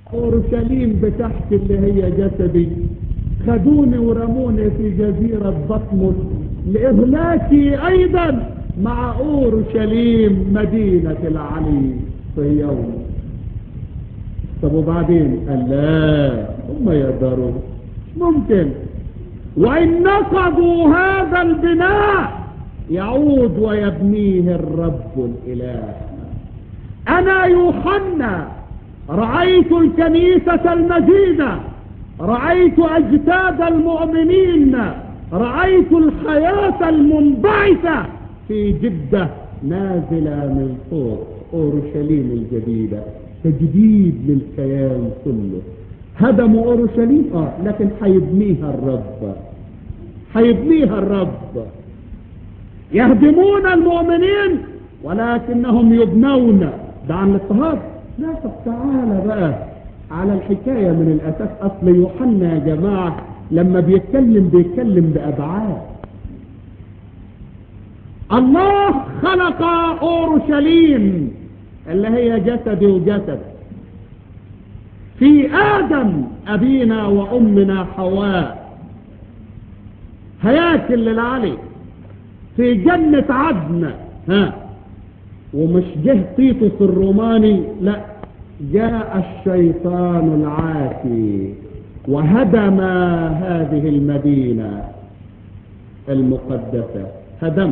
اورشليم بتحت اللي هي جسدي خدوني ورموني في جزيرة بطمس لإهلاكي أيضا مع أورشليم مدينة العلي في يوم طب وبعدين قال لا هم يقدروا ممكن وإن نقضوا هذا البناء يعود ويبنيه الرب الإله أنا يوحنا رأيت الكنيسة المجيدة رأيت أجساد المؤمنين رأيت الحياة المنبعثة في جدة نازلة من فوق أورشليم الجديدة تجديد للكيان كله هدموا أورشليم آه لكن حيبنيها الرب حيبنيها الرب يهدمون المؤمنين ولكنهم يبنون ده عن الاضطهاد لا طب تعالى بقى على الحكاية من الأساس أصل يوحنا يا جماعة لما بيتكلم بيتكلم بأبعاد الله خلق أورشليم اللي هي جسدي وجسد في آدم أبينا وأمنا حواء هياكل للعلي في جنة عدن ها ومش جه تيتوس الروماني لا جاء الشيطان العاتي وهدم هذه المدينة المقدسة هدم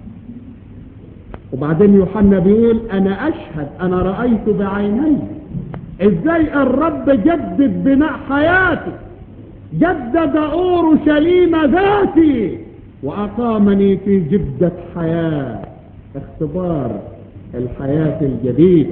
وبعدين يوحنا بيقول انا اشهد انا رأيت بعيني ازاي الرب جدد بناء حياتي جدد اورشليم ذاتي واقامني في جدة حياة اختبار الحياة الجديدة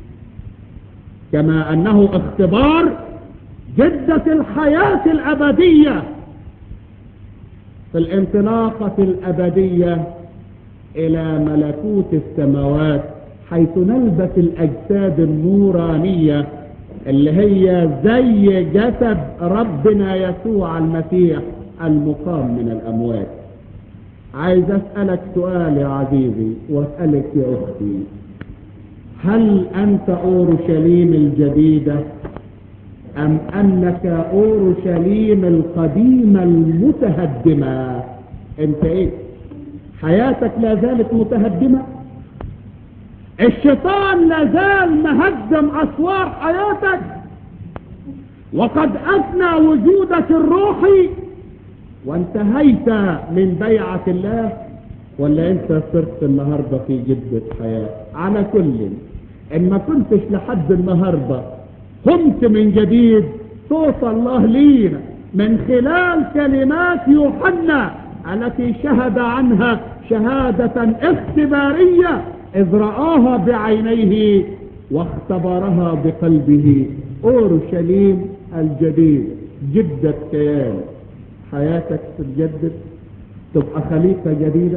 كما انه اختبار جدة الحياة الابدية في الانطلاقة الابدية الى ملكوت السماوات حيث نلبس الاجساد النورانية اللي هي زي جسد ربنا يسوع المسيح المقام من الاموات عايز اسألك سؤال يا عزيزي واسألك يا اختي هل انت اورشليم الجديدة ام انك اورشليم القديمة المتهدمة انت ايه حياتك لا زالت متهدمة الشيطان لا زال مهدم اسوار حياتك وقد افنى وجودك الروحي وانتهيت من بيعة الله ولا انت صرت النهاردة في جدة حياة على كل ان ما كنتش لحد النهاردة قمت من جديد صوت الله لينا من خلال كلمات يوحنا التي شهد عنها شهادة اختبارية اذ رآها بعينيه واختبرها بقلبه اورشليم الجديد جدة كيان حياتك تتجدد تبقى خليقة جديدة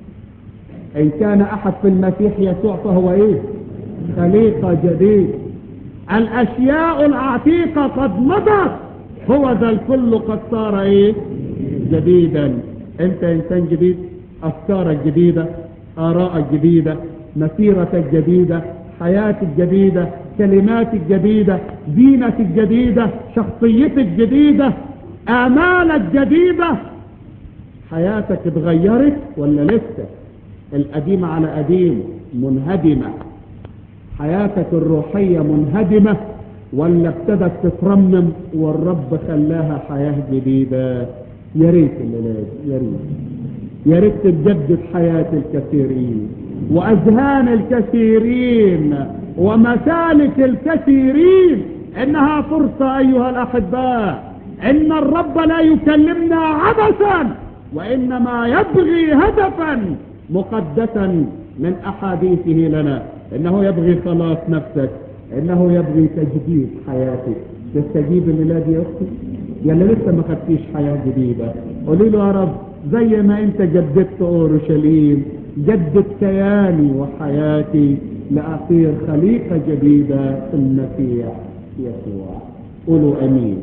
ان كان احد في المسيح يسوع فهو ايه خليقة جديد الاشياء العتيقة قد مضت هو ذا الكل قد صار ايه جديدا انت انسان جديد افكارك جديدة ارائك جديدة مسيرتك جديدة حياتك جديدة كلماتك جديدة دينك جديدة شخصيتك جديدة امالك جديدة حياتك اتغيرت ولا لسه القديم على قديم منهدمة حياتك الروحية منهدمة ولا ابتدت تترمم والرب خلاها حياة جديدة يا ريت الليلة يا ريت يا ريت تتجدد حياة الكثيرين واذهان الكثيرين ومسالك الكثيرين انها فرصة ايها الاحباء ان الرب لا يكلمنا عبثا وانما يبغي هدفا مقدسا من احاديثه لنا انه يبغي خلاص نفسك انه يبغي تجديد حياتك تستجيب الليلة دي يا اختي يلا لسه ما خدتيش حياة جديدة قولي له يا رب زي ما انت جددت اورشليم جدد كياني وحياتي لأصير خليقة جديدة في المسيح يسوع قولوا امين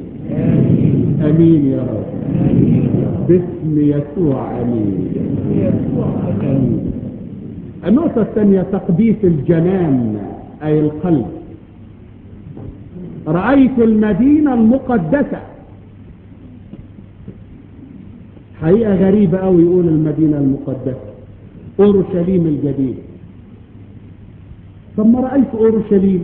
امين يا رب باسم يسوع امين امين النقطة الثانية تقديس الجنان اي القلب رأيت المدينة المقدسة حقيقة غريبة أوي يقول المدينة المقدسة أورشليم الجديد طب ما رأيت أورشليم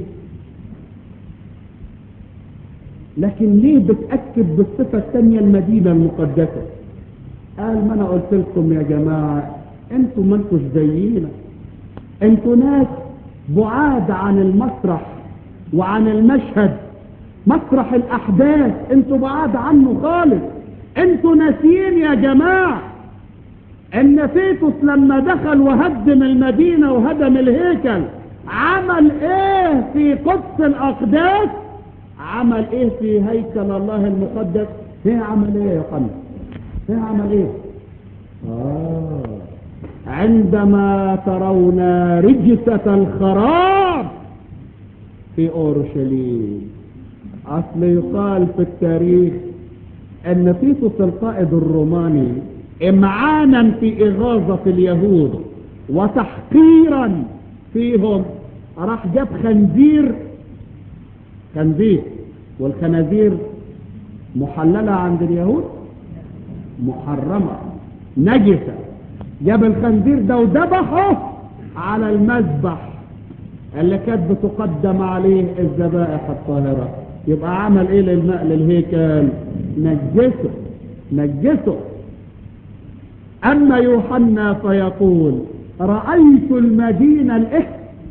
لكن ليه بتأكد بالصفة الثانية المدينة المقدسة قال ما أنا قلت لكم يا جماعة انتوا ما انتوش زينا انتوا ناس بعاد عن المسرح وعن المشهد مسرح الأحداث انتوا بعاد عنه خالص انتوا ناسيين يا جماعة ان فيتوس لما دخل وهدم المدينة وهدم الهيكل عمل ايه في قدس الاقداس عمل ايه في هيكل الله المقدس هي عمل ايه يا قمر هي عمل ايه آه. عندما ترون رجسة الخراب في اورشليم اصل يقال في التاريخ ان تيتوس القائد الروماني امعانا في اغاظة اليهود وتحقيرا فيهم راح جاب خنزير خنزير والخنازير محللة عند اليهود محرمة نجسة جاب الخنزير ده وذبحه على المذبح اللي كانت بتقدم عليه الذبائح الطاهرة يبقى عمل ايه للماء للهيكل نجسه نجسه اما يوحنا فيقول رأيت المدينة الايه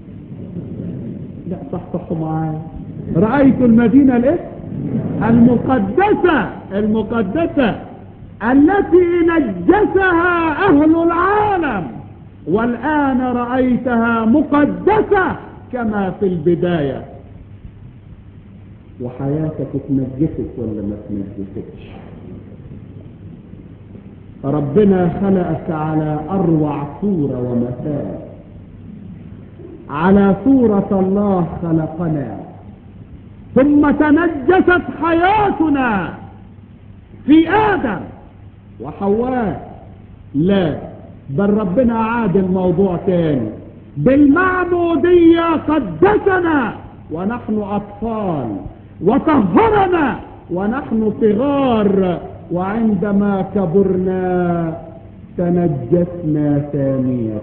لا صحصحوا معايا رأيت المدينة الايه المقدسة المقدسة التي نجسها اهل العالم والان رأيتها مقدسة كما في البداية وحياتك اتنجست ولا ما اتنجستش ربنا خلقك على اروع صورة ومثال على صورة الله خلقنا ثم تنجست حياتنا في آدم وحواء لا بل ربنا عاد الموضوع تاني بالمعمودية قدسنا ونحن أطفال وطهرنا ونحن صغار وعندما كبرنا تنجسنا ثانية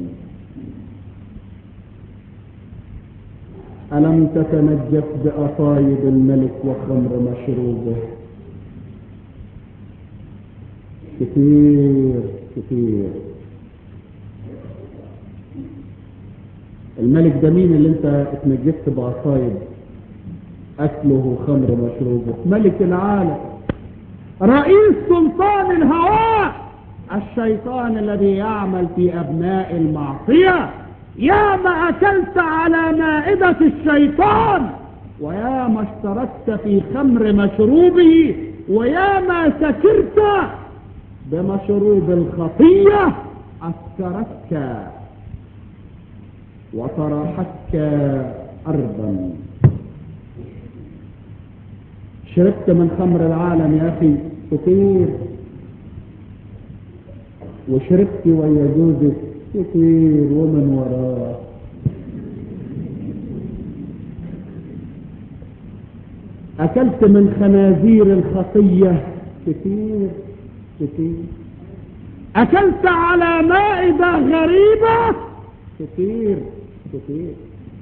ألم تتنجس بأصايد الملك وخمر مشروبه كثير كثير الملك ده مين اللي انت اتنجست بعصايد اكله خمر مشروبه ملك العالم رئيس سلطان الهواء الشيطان الذي يعمل في ابناء المعصية يا ما اكلت على مائدة الشيطان ويا ما اشتركت في خمر مشروبه ويا ما سكرت بمشروب الخطية أسكرتك وطرحتك أرضا شربت من خمر العالم يا أخي كثير وشربت ويا جوزك كثير ومن وراه أكلت من خنازير الخطية كثير كثير أكلت على مائدة غريبة كثير كثير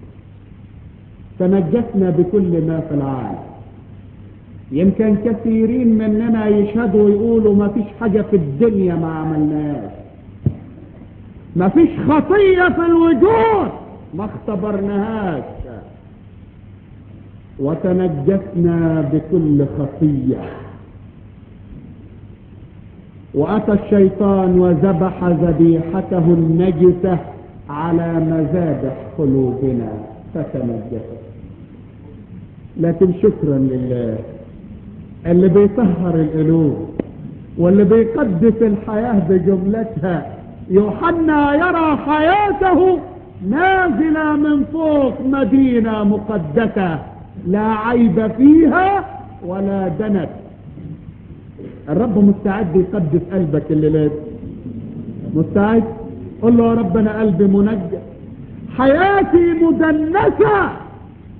تنجسنا بكل ما في العالم يمكن كثيرين مننا يشهدوا ويقولوا ما فيش حاجة في الدنيا ما عملناش ما فيش خطية في الوجود ما اختبرناهاش وتنجسنا بكل خطيه وأتى الشيطان وذبح ذبيحته النجسة على مذابح قلوبنا فتنجست لكن شكرا لله اللي بيطهر القلوب واللي بيقدس الحياة بجملتها يوحنا يرى حياته نازلة من فوق مدينة مقدسة لا عيب فيها ولا دنس الرب مستعد يقدس قلبك الليلات مستعد قل له يا رب انا قلبي منجس حياتي مدنسة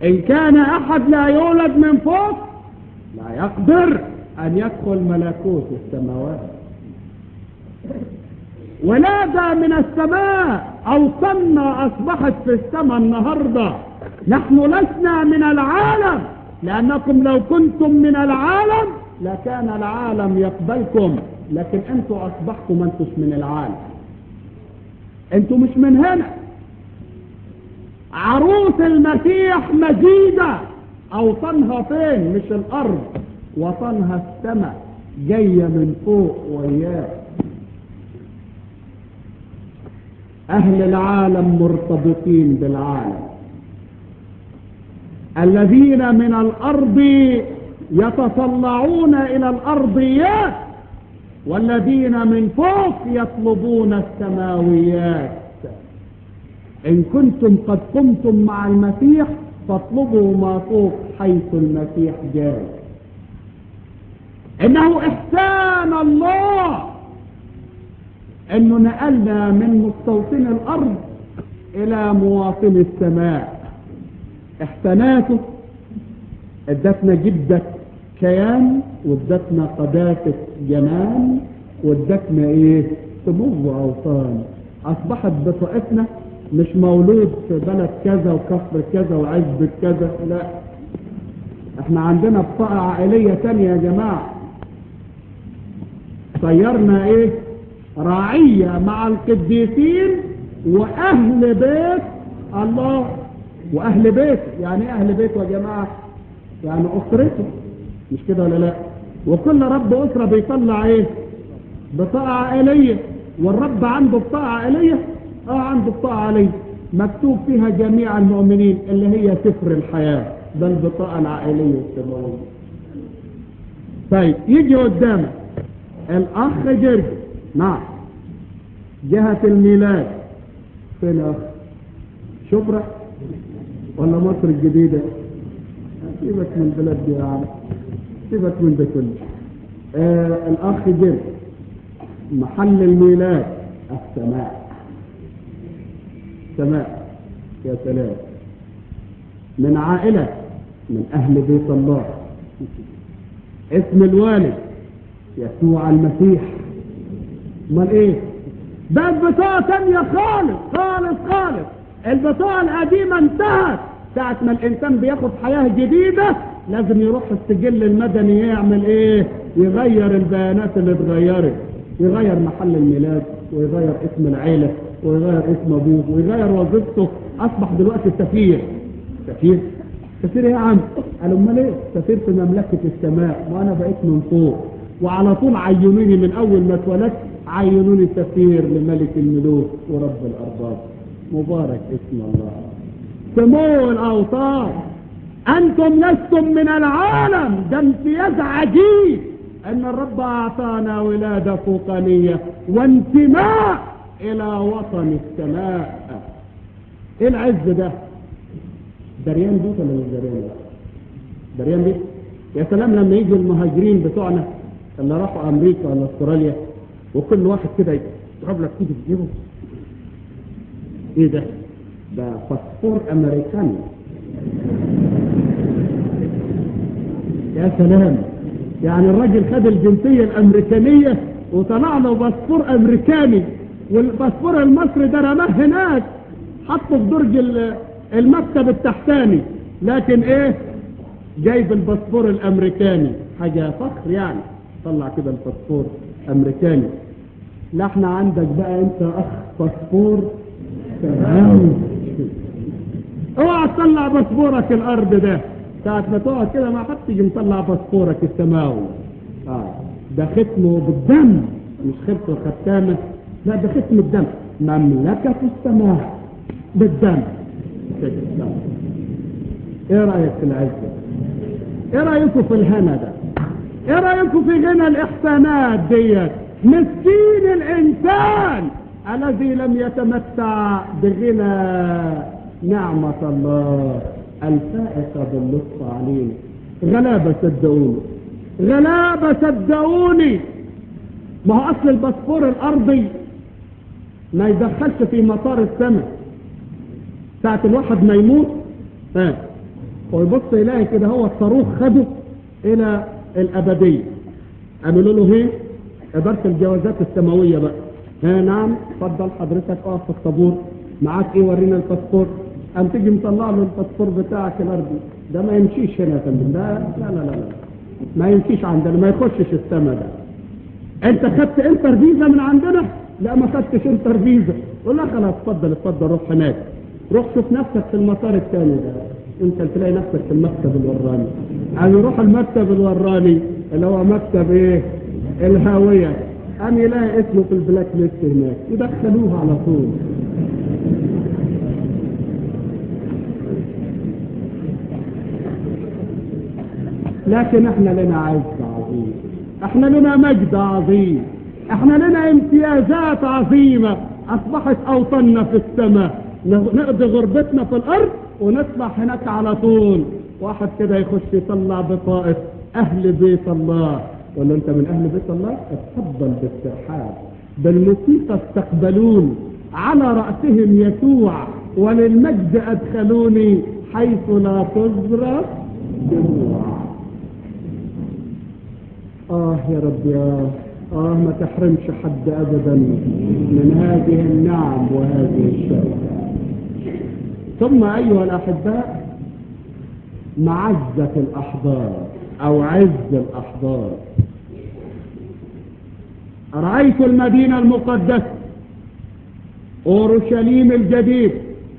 إن كان أحد لا يولد من فوق لا يقدر أن يدخل ملكوت السماوات ولادة من السماء أوصلنا أصبحت في السماء النهاردة نحن لسنا من العالم لأنكم لو كنتم من العالم لكان العالم يقبلكم لكن أنتم أصبحتم أنتم من العالم أنتم مش من هنا عروس المسيح مجيدة أوطنها فين مش الأرض وطنها السماء جاية من فوق وياه أهل العالم مرتبطين بالعالم الذين من الأرض يتطلعون إلى الأرضيات والذين من فوق يطلبون السماويات إن كنتم قد قمتم مع المسيح فاطلبوا ما فوق حيث المسيح جاي إنه إحسان الله انه نقلنا من مستوطن الارض الى مواطن السماء احساناته ادتنا جدة كيان وادتنا قداسة جمال وادتنا ايه سمو اوطان اصبحت بطاقتنا مش مولود في بلد كذا وكفر كذا وعزبة كذا لا احنا عندنا بطاقة عائلية تانية يا جماعة صيرنا ايه راعية مع القديسين واهل بيت الله واهل بيت يعني ايه اهل بيته يا جماعة يعني اسرته مش كده ولا لا وكل رب اسرة بيطلع ايه بطاقة عائلية والرب عنده بطاقة عائلية اه عنده بطاقة عائلية مكتوب فيها جميع المؤمنين اللي هي سفر الحياة ده البطاقة العائلية السماوية طيب يجي قدامك الاخ جرجس نعم جهة الميلاد فين يا اخ شبرا ولا مصر الجديدة سيبك من البلد دي يا عم سيبك من ده كله آه الاخ جرجس محل الميلاد السماء سماء يا سلام من عائلة من أهل بيت الله اسم الوالد يسوع المسيح امال ايه بقت بطاقة تانية خالص خالص خالص البطاقة القديمة انتهت ساعة ما الانسان بياخد حياة جديدة لازم يروح السجل المدني يعمل ايه يغير البيانات اللي اتغيرت يغير محل الميلاد ويغير اسم العيلة ويغير اسم ابوه ويغير وظيفته اصبح دلوقتي سفير سفير سفير ايه يا عم قالوا امال ايه سفير في مملكة السماء وانا بقيت من فوق وعلى طول عينوني من اول ما اتولدت عينوني سفير لملك الملوك ورب الارباب مبارك اسم الله سمو الاوطان انتم لستم من العالم ده امتياز عجيب ان الرب اعطانا ولادة فوقانية وانتماء الى وطن السماء ايه العز ده دريان بيت ولا مش دريان دريان بيت يا سلام لما يجي المهاجرين بتوعنا اللي راحوا امريكا ولا استراليا وكل واحد كده يضرب لك كده في جيبه ايه ده ده باسبور امريكاني يا سلام يعني الراجل خد الجنسية الامريكانية وطلع له باسبور امريكاني والباسبور المصري ده رماه هناك حطه في درج المكتب التحتاني لكن ايه جايب الباسبور الامريكاني حاجة فخر يعني طلع كده الباسبور امريكاني لا احنا عندك بقى انت اخ باسبور سماوي اوعى تطلع باسبورك الارض ده ساعة ما تقعد كده ما حد تيجي مطلع باسبورك السماوي اه ده ختمه بالدم مش ختمه ختامه لا ده ختم الدم مملكة السماء بالدم ايه رأيك في العزة ايه رأيكم في الهنا ده ايه رأيكم في غنى الاحسانات ديت مسكين الانسان الذي لم يتمتع بغنى نعمة الله الفائقة باللطف علينا غلابة صدقوني غلابة صدقوني ما هو اصل الباسبور الارضي ما يدخلش في مطار السماء ساعة الواحد ما يموت ها ويبص يلاقي كده هو الصاروخ خده الى الابديه عملوا له ايه اداره الجوازات السماويه بقى ها نعم اتفضل حضرتك اقف في الطابور معاك ايه ورينا الباسبور قام تيجي مطلع له الباسبور بتاعك الارضي ده ما يمشيش هنا يا فندم ده لا لا لا لا ما يمشيش عندنا ما يخشش السما ده انت خدت انتر فيزا من عندنا لا ما خدتش انتر فيزا قول له خلاص اتفضل اتفضل روح هناك روح شوف نفسك في المطار الثاني ده انت تلاقي نفسك في المكتب الوراني يعني يروح المكتب الوراني اللي هو مكتب ايه الهاوية قام يلاقي اسمه في البلاك ليست هناك يدخلوه على طول لكن احنا لنا عز عظيم احنا لنا مجد عظيم احنا لنا امتيازات عظيمة اصبحت اوطاننا في السماء نقضي غربتنا في الارض ونطلع هناك على طول واحد كده يخش يطلع بطاقة اهل بيت الله يقول له انت من اهل بيت الله اتفضل باسترحاب بالموسيقى استقبلون على رأسهم يسوع وللمجد ادخلوني حيث لا تزرع دموع آه يا رب يا آه ما تحرمش حد أبدا من هذه النعم وهذه الشركة ثم أيها الأحباء معزة الأحضار أو عز الأحضار رأيت المدينة المقدسة أورشليم الجديد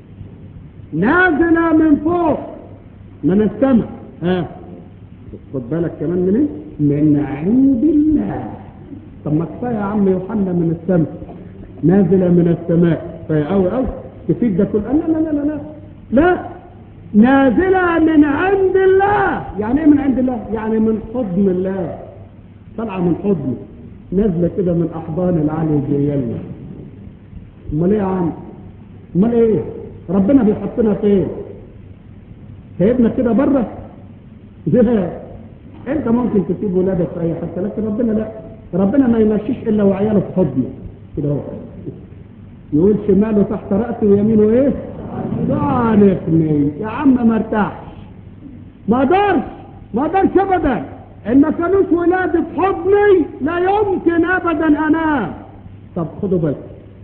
نازلة من فوق من السماء ها خد بالك كمان من ايه من عند الله طب ما كفايه يا عم يوحنا من السماء نازله من السماء كفايه قوي قوي تفيد ده كل لا لا لا لا لا لا نازله من عند الله يعني ايه من عند الله يعني من حضن الله طالعه من حضنه نازله كده من احضان العلي الجيلنا امال ايه يا عم امال ايه ربنا بيحطنا فين سايبنا كده بره ده انت ممكن تسيب ولادك في اي حته لكن ربنا لا ربنا ما يمشيش الا وعياله في حضنه كده هو يقول شماله تحت راسه ويمينه ايه ضانقني يا عم ما ارتاحش ما اقدرش ما اقدرش ابدا ان ما كانوش ولادي في حضني لا يمكن ابدا انام طب خدوا بالك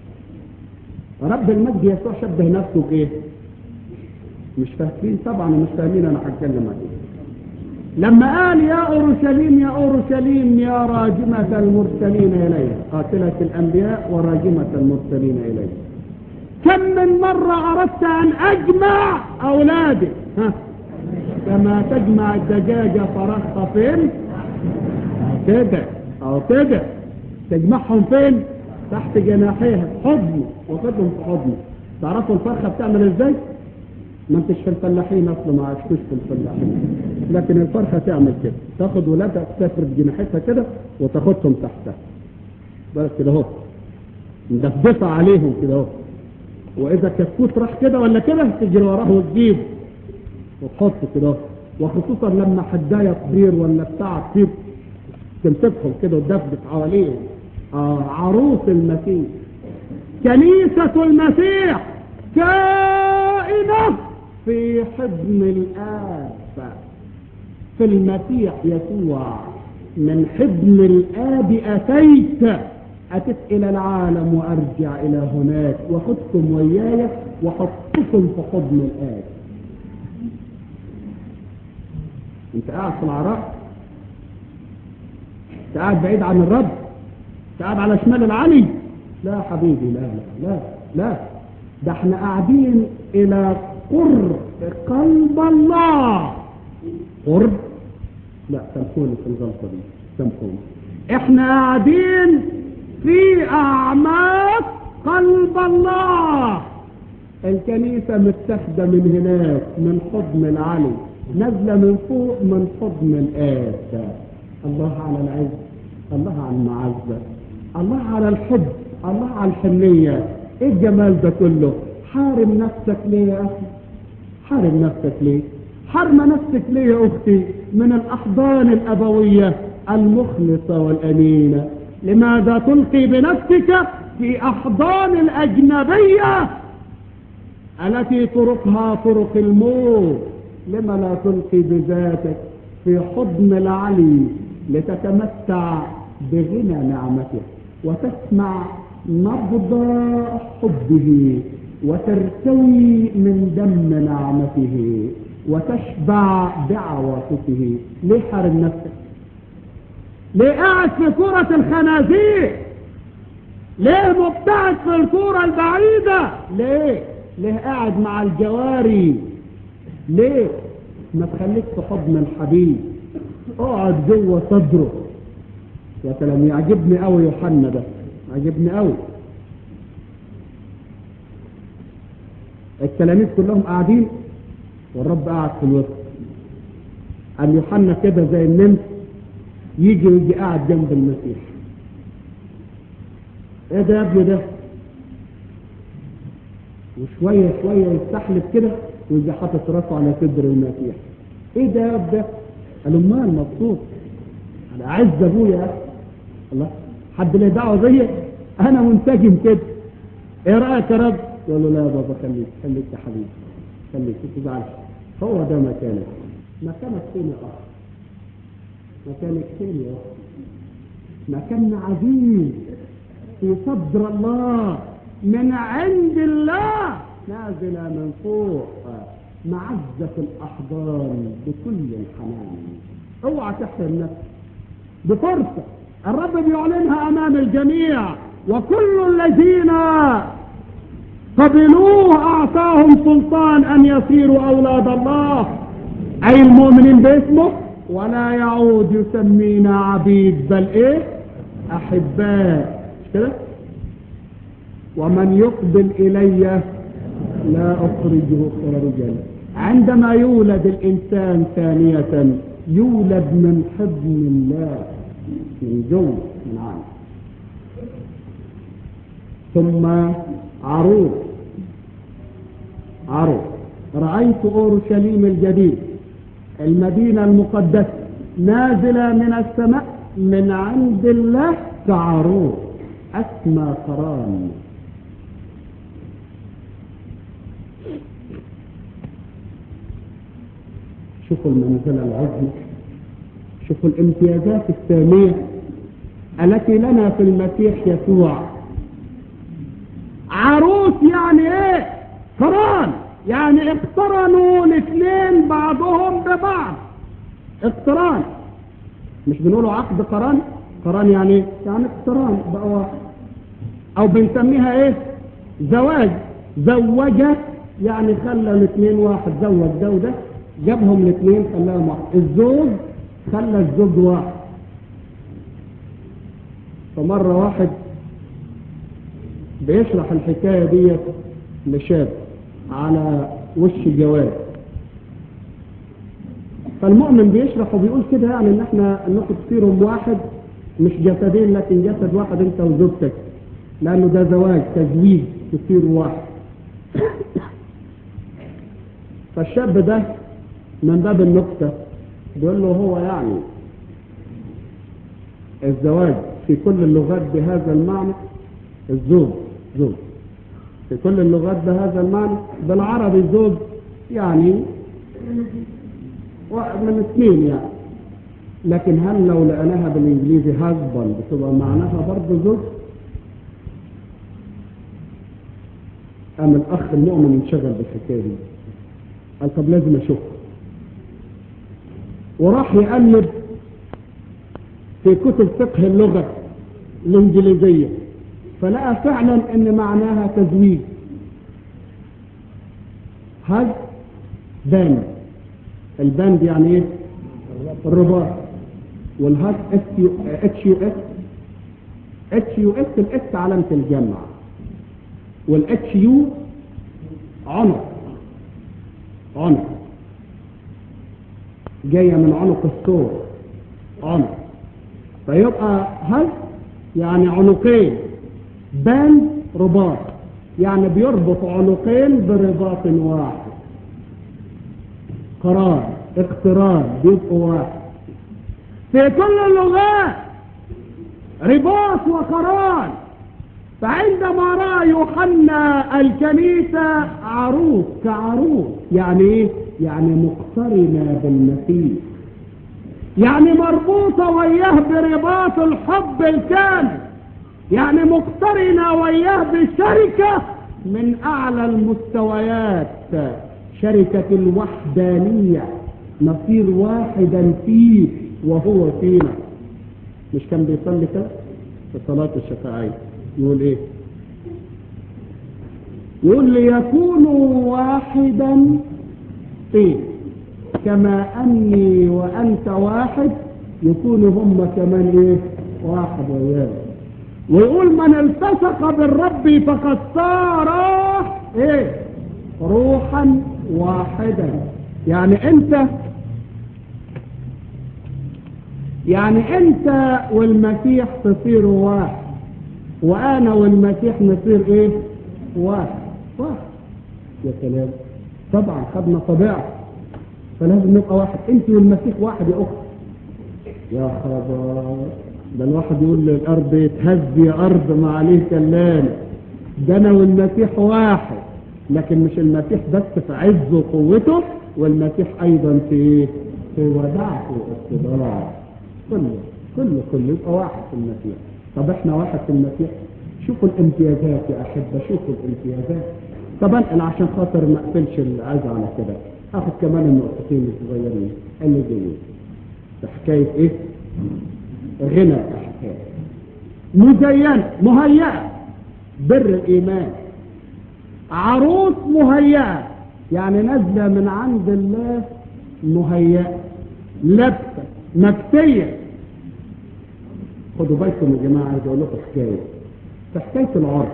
رب المجد يسوع شبه نفسه بايه مش فاهمين طبعا مش فاهمين انا هتكلم عن ايه لما قال يا أورشليم يا أورشليم يا راجمة المرسلين إليه قاتلة الأنبياء وراجمة المرسلين إليه كم من مرة أردت أن أجمع أولادي ها كما تجمع الدجاجة فرخها فين كده أو كده تجمعهم فين تحت جناحيها حضن وخدهم في حضن تعرفوا الفرخة بتعمل ازاي ما انتش في الفلاحين اصلا ما عشتوش في الفلاحين لكن الفرخه تعمل كده تاخد ولادها تفرد جناحتها كده وتاخدهم تحتها بس كده اهو مدفدفه عليهم كده اهو واذا كتكوت راح كده ولا كده تجري وراه وتجيبه وتحطه كده اهو وخصوصا لما حدايه تطير ولا بتاع تطير تمسكهم كده وتدفدف حواليهم آه عروس المسيح كنيسه المسيح كائنه في حضن الآب في المسيح يسوع من حضن الآب أتيت أتت إلى العالم وأرجع إلى هناك وخذكم وياي وحطكم في حضن الآب أنت قاعد في العراء أنت قاعد بعيد عن الرب أنت قاعد على شمال العلي لا حبيبي لا لا لا لا ده احنا قاعدين إلى قرب قلب الله قرب لا سامحوني في الغلطة دي سامحوني احنا قاعدين في اعماق قلب الله الكنيسة متاخدة من هناك من حضن العلي نازلة من فوق من حضن الآب الله على العز الله على المعزة الله على الحب الله على الحنية ايه الجمال ده كله حارم نفسك ليه يا اخي حارم نفسك ليه حرم نفسك ليه يا اختي من الاحضان الابوية المخلصة والامينة لماذا تلقي بنفسك في احضان الاجنبية التي طرقها طرق الموت لما لا تلقي بذاتك في حضن العلي لتتمتع بغنى نعمته وتسمع نبض حبه وترتوي من دم نعمته وتشبع بعواطفه ليه حارم نفسك ليه قاعد في كرة الخنازير ليه مبتعد في الكرة البعيدة ليه ليه قاعد مع الجواري ليه ما تخليك في حضن الحبيب اقعد جوه صدره يا سلام يعجبني قوي يوحنا ده عجبني قوي التلاميذ كلهم قاعدين والرب قاعد في الوسط قال يوحنا كده زي النمس يجي ويجي قاعد جنب المسيح ايه ده يا ابني ده وشوية شوية يستحلف كده ويجي حاطط راسه على صدر المسيح ايه ده يا ابني قال امال مبسوط انا اعز ابويا يا أخي. الله حد له دعوه زيك انا منسجم كده ايه رايك يا رب يقول له لا يا بابا خليك خليك يا حبيبي خليك ما تزعلش هو ده مكانك مكانك فين يا اخ مكانك فين يا اخ مكاننا عزيز في صدر الله من عند الله نازلة من فوق معزة الأحضان بكل الحنان اوعى تحرم نفسك بفرصة الرب بيعلنها أمام الجميع وكل الذين قبلوه أعطاهم سلطان أن يصيروا أولاد الله أي المؤمنين باسمه ولا يعود يسمينا عبيد بل إيه أحباء مش كده ومن يقبل إلي لا أخرجه خارجا عندما يولد الإنسان ثانية يولد من حضن الله من جوه من عنه ثم عروس عروس رأيت أورشليم الجديد المدينة المقدسة نازلة من السماء من عند الله كعروس أسمى قران شوفوا المنزلة العظمى شوفوا الامتيازات السامية التي لنا في المسيح يسوع عروس يعني ايه قران يعني اقترنوا الاثنين بعضهم ببعض اقتران مش بنقولوا عقد قران قران يعني ايه يعني اقتران بقى واحد او بنسميها ايه زواج زوجة يعني خلى الاثنين واحد زوج ده وده جابهم الاثنين خلاهم واحد الزوج خلى الزوج واحد فمرة واحد بيشرح الحكاية دي لشاب على وش جواز فالمؤمن بيشرح وبيقول كده يعني ان احنا انكم تصيروا واحد مش جسدين لكن جسد واحد انت وزوجتك لانه ده زواج تزويج تصيروا واحد فالشاب ده من باب النكتة بيقول له هو يعني الزواج في كل اللغات بهذا المعنى الزوج زوج في كل اللغات بهذا المعنى بالعربي زوج يعني من اثنين يعني لكن هل لو لقيناها بالانجليزي هازبند بتبقى معناها برضه زوج قام الاخ المؤمن انشغل بالحكايه دي قال طب لازم اشوف وراح يقلب في كتب فقه اللغه الانجليزيه فلقى فعلا ان معناها تزويج هز باند الباند يعني ايه الرباط والهاز اس يو اتش يو اس اتش يو اس الاس علامه الجمع والاتش يو عنق عنق جايه من عنق الثور عنق فيبقى هز يعني عنقين باند رباط يعني بيربط عنقين برباط واحد قرار اقتران بيبقوا واحد في كل اللغات رباط وقران فعندما رأى يوحنا الكنيسة عروس كعروس يعني ايه يعني مقترنة بالمسيح يعني مربوطة وياه برباط الحب الكامل يعني مقترنة وياه بشركة من أعلى المستويات شركة الوحدانية نصير واحدا فيه وهو فينا مش كان بيصلي كده في صلاة الشفاعية يقول ايه يقول ليكونوا واحدا فيه كما أني وأنت واحد يكونوا هم كمان ايه واحد وياه ويقول من التصق بالرب فقد صار ايه روحا واحدا يعني انت يعني انت والمسيح تصيروا واحد وانا والمسيح نصير ايه واحد واحد يا سلام طبعا خدنا طبيعه فلازم نبقى واحد انت والمسيح واحد يا اخت يا خبر ده الواحد يقول للارض اتهز يا ارض ما عليه كلام ده انا والمسيح واحد لكن مش المسيح بس في عز وقوته والمسيح ايضا في في ودعته واستدراعه كله كله كله يبقى واحد في المسيح طب احنا واحد في المسيح شوفوا الامتيازات يا احبه شوفوا الامتيازات طب انقل عشان خاطر ما اقفلش العزة على كده اخد كمان النقطتين الصغيرين اللي جايين في حكايه ايه غنى الاحكام مزينه مهيئه بر الايمان عروس مهيئه يعني نازله من عند الله مهيئه لابسه مكسيه خدوا بالكم يا جماعه عايز اقول لكم حكايه في حكايه العرس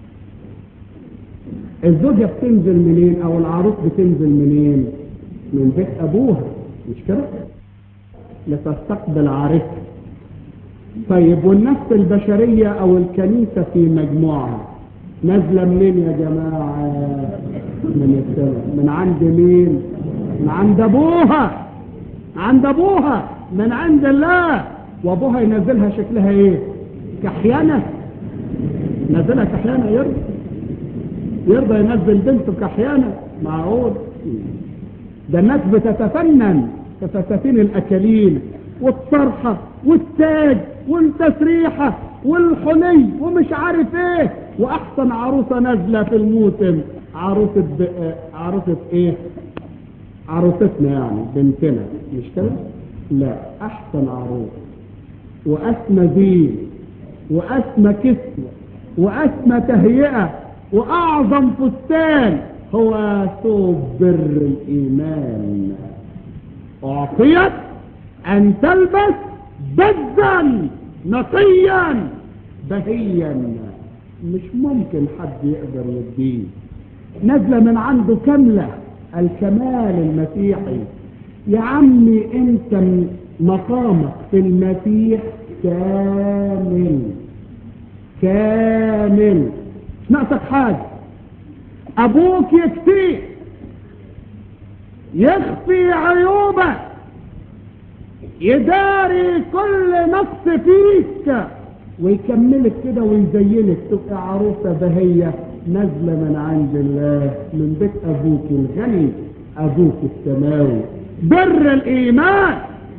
الزوجه بتنزل منين او العروس بتنزل منين من بيت ابوها مش كده لتستقبل عارفها طيب والنفس البشريه او الكنيسه في مجموعها نازله منين يا جماعه من السماء من عند مين من عند ابوها عند ابوها من عند الله وابوها ينزلها شكلها ايه كحيانه نزلها كحيانه يرضى يرضى ينزل بنته كحيانه معقول ده الناس بتتفنن في فساتين الاكاليل والطرحه والتاج والتسريحه والحلي ومش عارف ايه واحسن عروسه نازله في الموسم عروسه ب... عروسه ايه عروستنا يعني بنتنا مش كده لا احسن عروس واسمى زين واسمى كسوه واسمى تهيئه واعظم فستان هو ثوب بر الايمان اعطيت ان تلبس بدا نقيا بهيا مش ممكن حد يقدر يديه نازله من عنده كامله الكمال المسيحي يا عمي انت مقامك في المسيح كامل كامل مش ناقصك حاجه ابوك يكفيك يخفي عيوبك يداري كل نقص فيك ويكملك كده ويزينك تبقى عروسة بهية نازلة من عند الله من بيت أبوك الغني أبوك السماوي بر الإيمان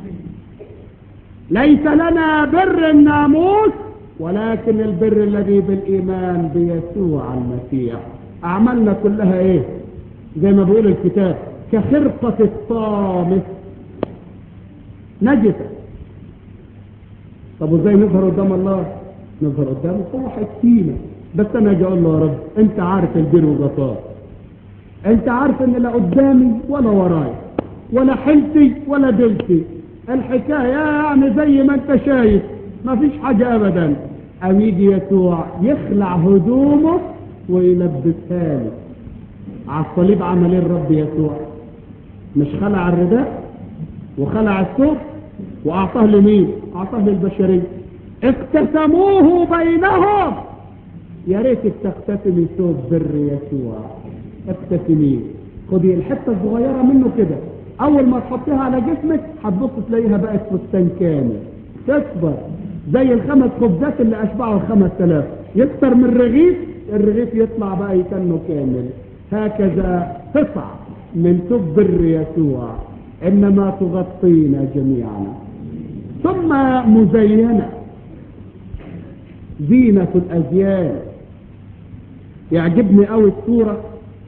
ليس لنا بر الناموس ولكن البر الذي بالإيمان بيسوع المسيح أعمالنا كلها إيه زي ما بيقول الكتاب كخرقة الطامس نجسة طب وازاي نظهر قدام الله نظهر قدامه هو حكينا بس انا اجي اقول له يا رب انت عارف البر والغطاء انت عارف ان لا قدامي ولا وراي ولا حلتي ولا دلتي الحكاية يعني زي ما انت شايف ما فيش حاجة ابدا ام يجي يسوع يخلع هدومه ويلبسها لي على الصليب عمل ايه الرب يسوع مش خلع الرداء وخلع الثوب واعطاه لمين اعطاه للبشريه اقتسموه بينهم يا ريتك تقتسمي ثوب بر يسوع اقتسميه خدي الحته الصغيره منه كده اول ما تحطيها على جسمك هتبص تلاقيها بقت فستان كامل تكبر زي الخمس خبزات اللي اشبعوا الخمس تلاف يكتر من الرغيف الرغيف يطلع بقى يتنه كامل هكذا تصعد من توب بر يسوع إنما تغطينا جميعا ثم مزينة زينة الأزيان يعجبني قوي الصورة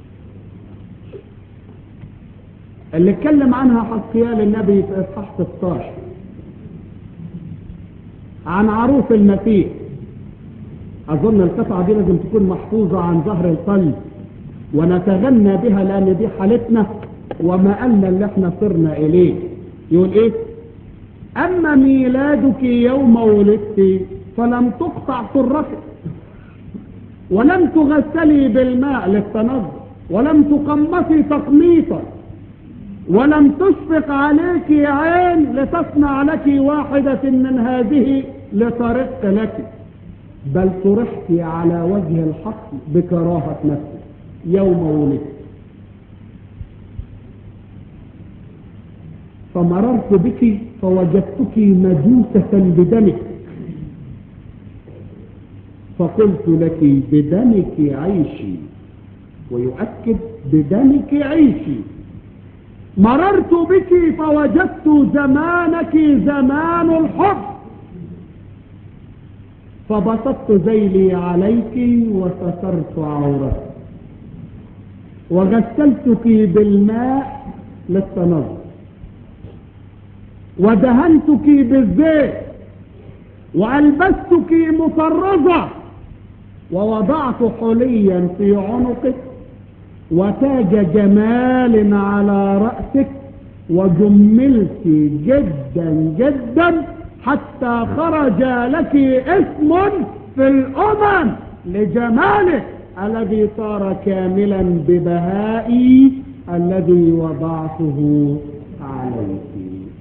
اللي اتكلم عنها حسقيال النبي في اصحاح 16 عن عروس المسيح اظن القطعة دي لازم تكون محفوظة عن ظهر القلب ونتغنى بها لان دي حالتنا ومآلنا اللي احنا صرنا اليه يقول ايه اما ميلادك يوم ولدت فلم تقطع سرتك ولم تغسلي بالماء للتنظف ولم تقمصي تقميصا ولم تشفق عليك عين لتصنع لك واحدة من هذه لطرق لك بل طرحت على وجه الحق بكراهة نفسك يوم ولدت فمررت بك فوجدتك مدوسة بدمك فقلت لك بدمك عيشي ويؤكد بدمك عيشي مررت بك فوجدت زمانك زمان الحب فبسطت ذيلي عليك وسترت عورتك وغسلتك بالماء للتنظف ودهنتك بالزيت وألبستك مطرزة ووضعت حليا في عنقك وتاج جمال على رأسك وجملت جدا جدا حتى خرج لك اسم في الأمم لجمالك الذي صار كاملا ببهائي الذي وضعته عليك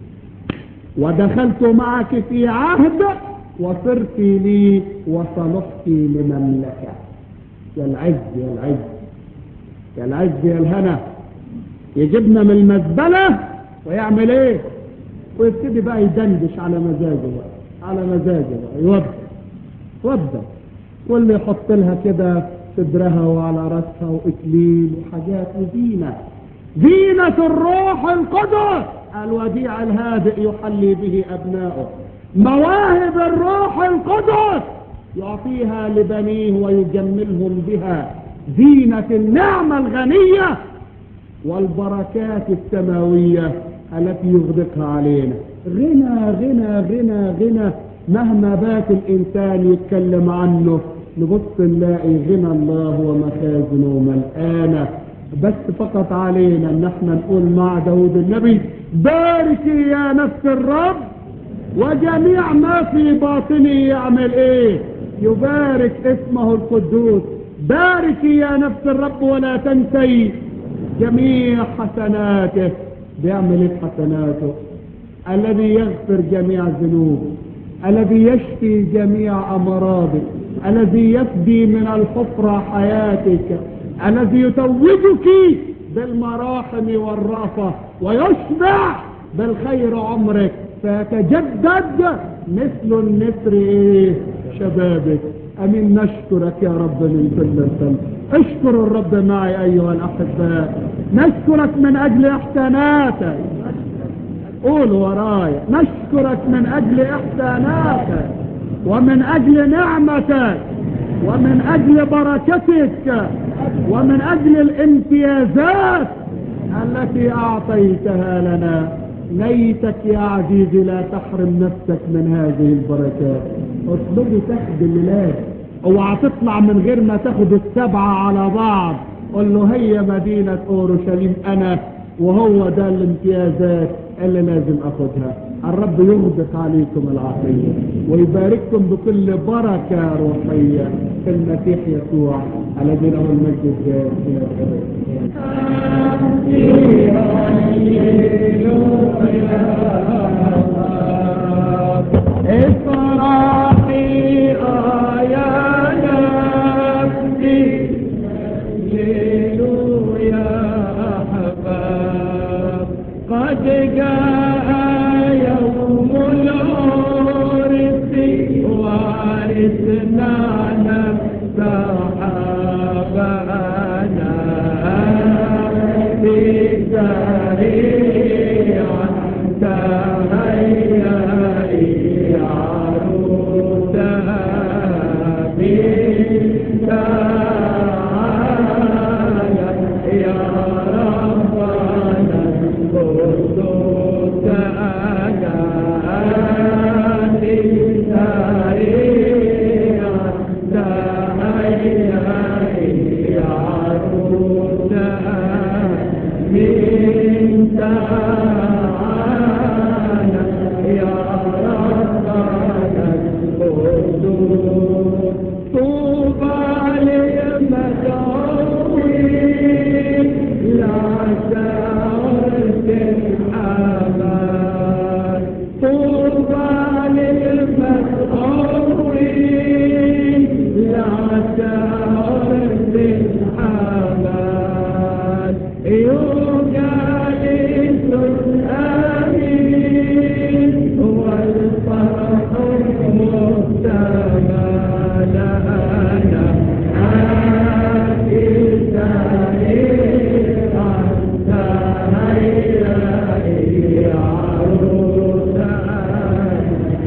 ودخلت معك في عهد وصرت لي وصلحت لمملكة يا العز يا العز يا العز يا الهنا يجيبنا من المزبلة ويعمل ايه ويبتدي بقى يدندش على مزاجه بقى على مزاجه بقى يوضع يوضع واللي يحط لها كده في صدرها وعلى راسها واكليل وحاجات وزينة زينة الروح القدس الوديع الهادئ يحلي به أبناؤه مواهب الروح القدس يعطيها لبنيه ويجملهم بها زينة النعمة الغنية والبركات السماوية التي يغدقها علينا غنى غنى غنى غنى مهما بات الإنسان يتكلم عنه نبص نلاقي غنى الله ومخازنه ملآنة بس فقط علينا ان احنا نقول مع داود النبي باركي يا نفس الرب وجميع ما في باطني يعمل ايه يبارك اسمه القدوس باركي يا نفس الرب ولا تنسي جميع حسناته بيعمل ايه حسناته الذي يغفر جميع الذنوب الذي يشفي جميع امراضك الذي يفدي من الحفرة حياتك الذي يتوجك بالمراحم والرأفة ويشبع بالخير عمرك فيتجدد مثل النسر ايه شبابك امين نشكرك يا رب من كل القلب اشكر الرب معي ايها الاحباء نشكرك من اجل احساناتك قول ورايا نشكرك من اجل احساناتك ومن اجل نعمتك ومن اجل بركتك ومن اجل الامتيازات التي اعطيتها لنا ليتك يا عزيزي لا تحرم نفسك من هذه البركات اطلبي تاخد الميلاد اوعى تطلع من غير ما تاخد السبعة على بعض قل له هي مدينة اورشليم انا وهو ده الامتيازات اللي لازم اخدها الرب يغدق عليكم العطية ويبارككم بكل بركة روحية في المسيح يسوع الذي له المجد الجاد الى افرحي يا نفسي هللويا أحباب قد جاء يوم العرس وعرسنا نفس حبانا في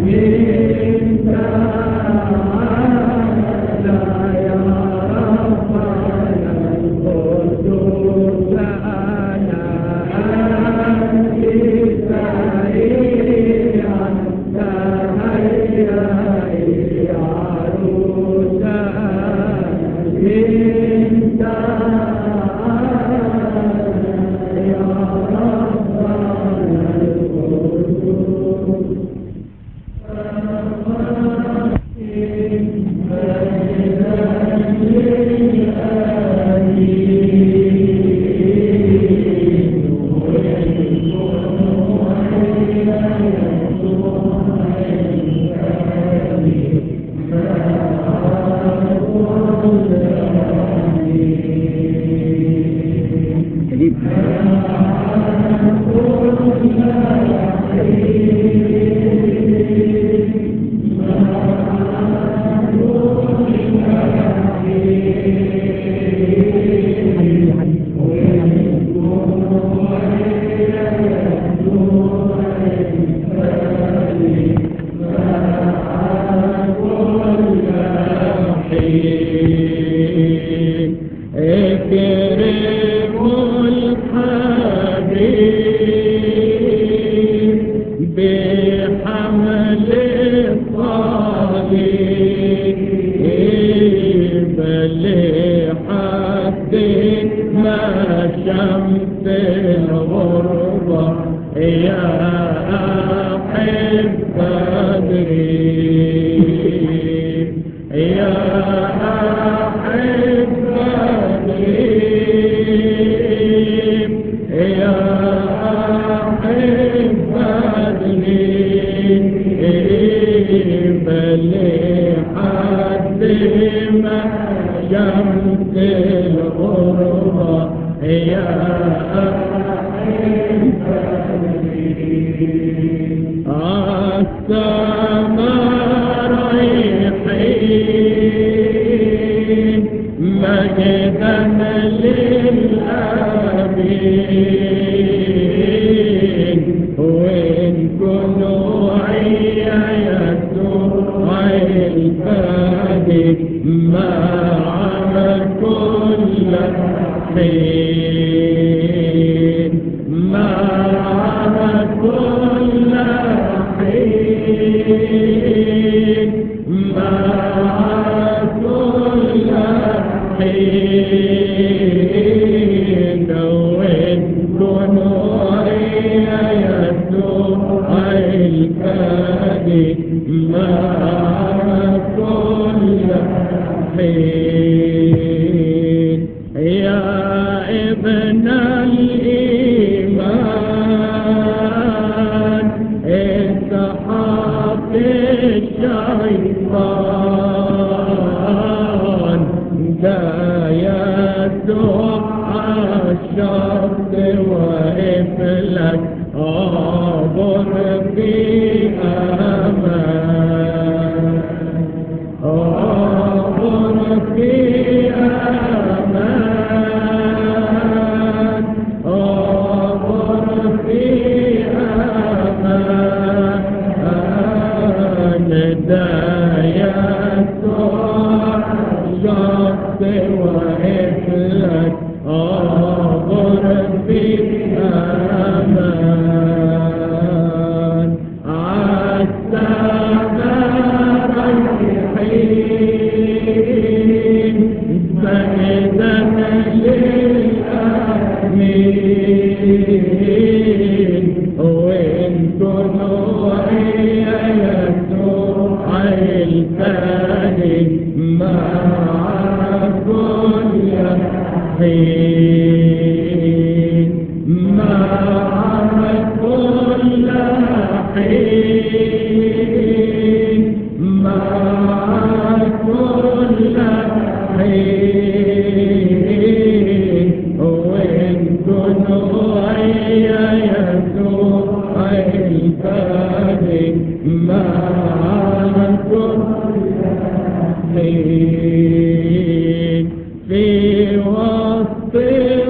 في وسط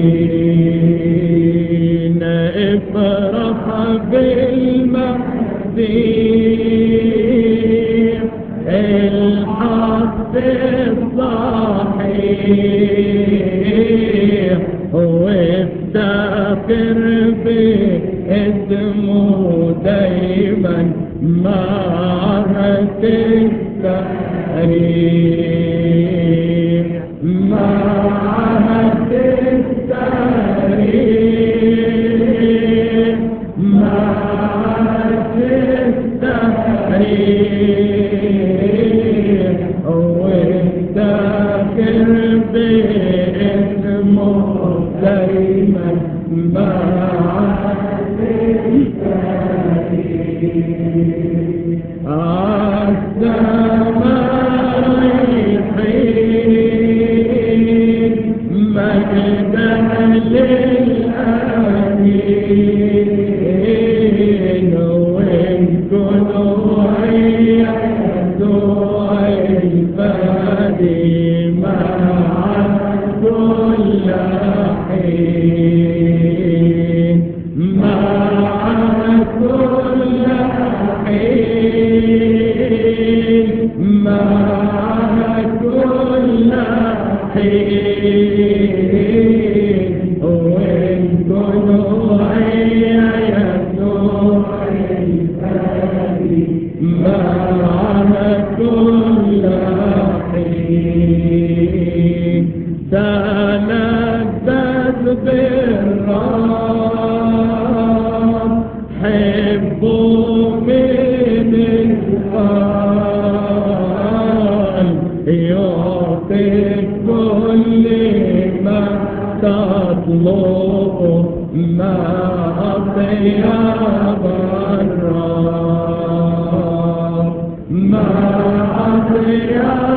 حين افرح بالمسيح الحق الصحيح وافتخر باسمه دايما مع التاريخ مع التاريخ مع التاريخ وافتخر باسمه دايما مع السماء مجدا للآمين وإن كنوا يحدوا الفادي مع كل حين مع كل حين مع كل حين وإن كنوا يسوع مع كل حين تلذذ بالرب حبوا من القلب يعطيك كل ما تطلبه ما أطيب الرب ما أطيب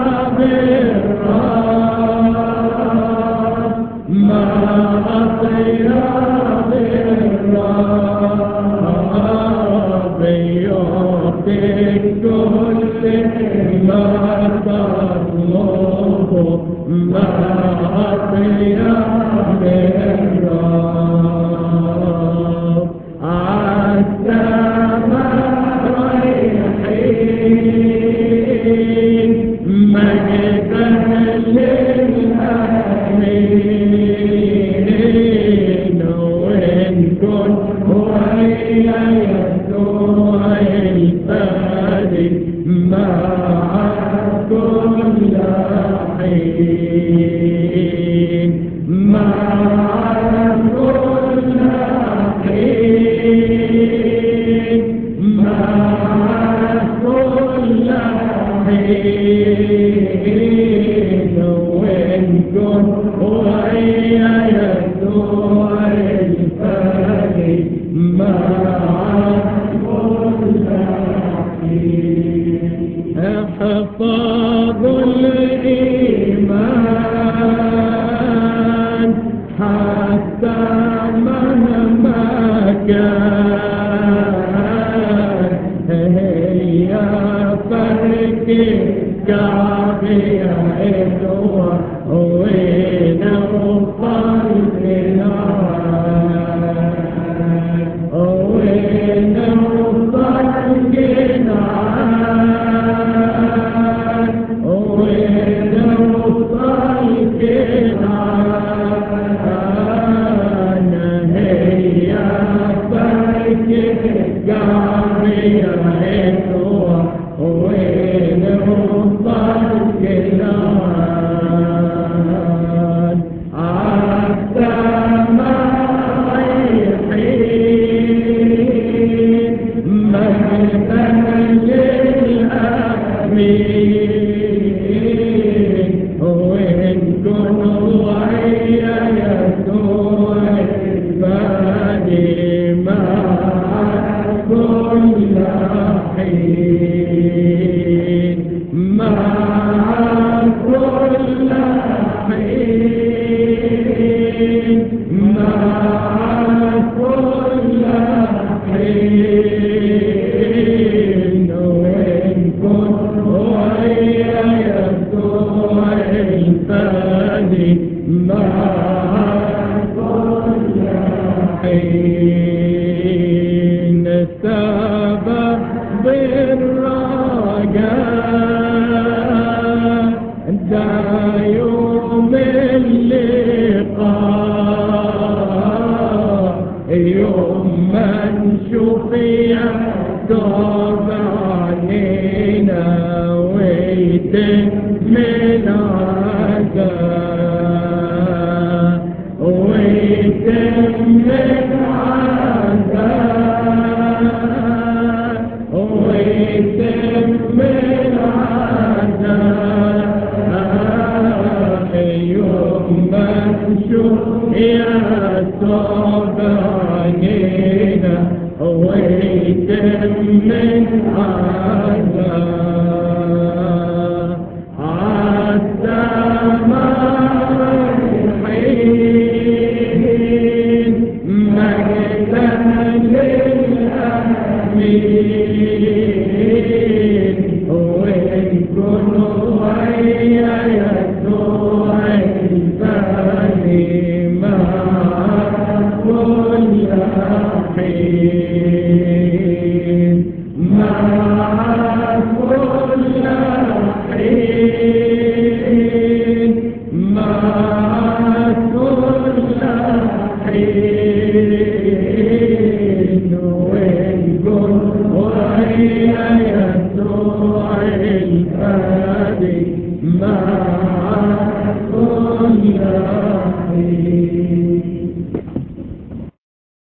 الرب ما أطيب الرب يعطيك كل ما تطلبه ما أطيب الرب السماء رايحين مجدا للآمين وإن كن وهي يسوع الفادي مع كل حين مع كل حين مع كل حين وإن كن وهي يسوع الفادي مع كل حين احفظ الإيمان حتى مهما كان هي فرق كعبية إدوى وين وصلت نار وين وصلت نار وين وصلت نار هي فرق كعبية إدوى وين وصلت نار عالسماء يحيي مجدا للآمين وإن كنوا ويا يسوع الفادي مع كل حين مع كل حين مع كل حين وإن كنت ويا يسوع الفادي مع حين السبب بالرجاء دا يوم اللقاء يوم ما نشوف يعقوب علينا ويتم العذاب ويتم العذاب ويتم العذاب يوم ما نشوف يعقوب علينا ويتم العذاب عالسماء حين مجدا للأمين وإن كنوا ويا يسوع الثاني مع كل حين مع كل حين مع كل حين